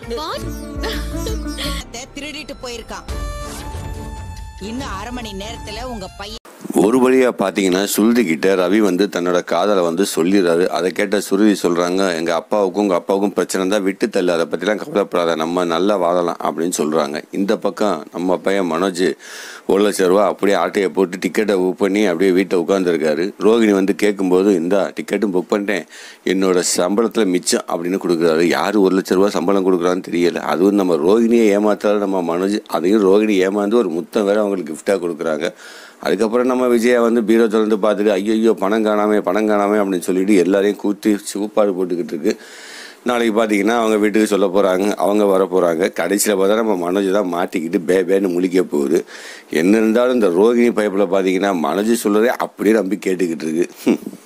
What பணத்தை திருடிட்டு போயிருக்கான் இன்னும் அரை மணி நேரத்துல உங்க பையன் ஒரு வழியா பாத்தீங்கன்னா சுருதி கிட்ட ரவி வந்து தன்னோட காதலை வந்து சொல்லிடுறாரு அதை கேட்ட சுருதி சொல்றாங்க எங்க அப்பாவுக்கும் உங்க அப்பாவுக்கும் பிரச்சனை தான் விட்டு தள்ளு அதை பத்திலாம் கவலைப்படாத நம்ம நல்லா வாழலாம் அப்படின்னு சொல்றாங்க இந்த பக்கம் நம்ம பையன் மனோஜ் ஒரு லட்சம் ரூபா அப்படியே ஆட்டையை போட்டு டிக்கெட்டை புக் பண்ணி அப்படியே வீட்டை உட்காந்துருக்காரு ரோகிணி வந்து கேட்கும்போது இந்த டிக்கெட்டும் புக் பண்ணிட்டேன் என்னோட சம்பளத்தில் மிச்சம் அப்படின்னு கொடுக்குறாரு யார் ஒரு லட்ச ரூபா சம்பளம் கொடுக்குறான்னு தெரியல அதுவும் நம்ம ரோகிணியை ஏமாத்தாலும் நம்ம மனோஜ் அதையும் ரோகிணி ஏமாந்து ஒரு முத்தம் வேற அவங்களுக்கு கிஃப்டாக கொடுக்குறாங்க அதுக்கப்புறம் நம்ம விஜயா வந்து பீரோ திறந்து பார்த்துட்டு ஐயோ பணம் காணாமே பணம் காணாமே அப்படின்னு சொல்லிட்டு எல்லாரையும் கூட்டி சூப்பாடு போட்டுக்கிட்டு இருக்கு நாளைக்கு பார்த்தீங்கன்னா அவங்க வீட்டுக்கு சொல்ல போகிறாங்க அவங்க வர போகிறாங்க கடைசியில் பார்த்தா நம்ம மனோஜ் தான் மாட்டிக்கிட்டு பே பேன்னு முழிக்க போகுது என்ன இருந்தாலும் இந்த ரோகிணி பைப்பில் பார்த்தீங்கன்னா மனோஜ் சொல்கிறதே அப்படியே நம்பி கேட்டுக்கிட்டு இருக்கு ஹம்.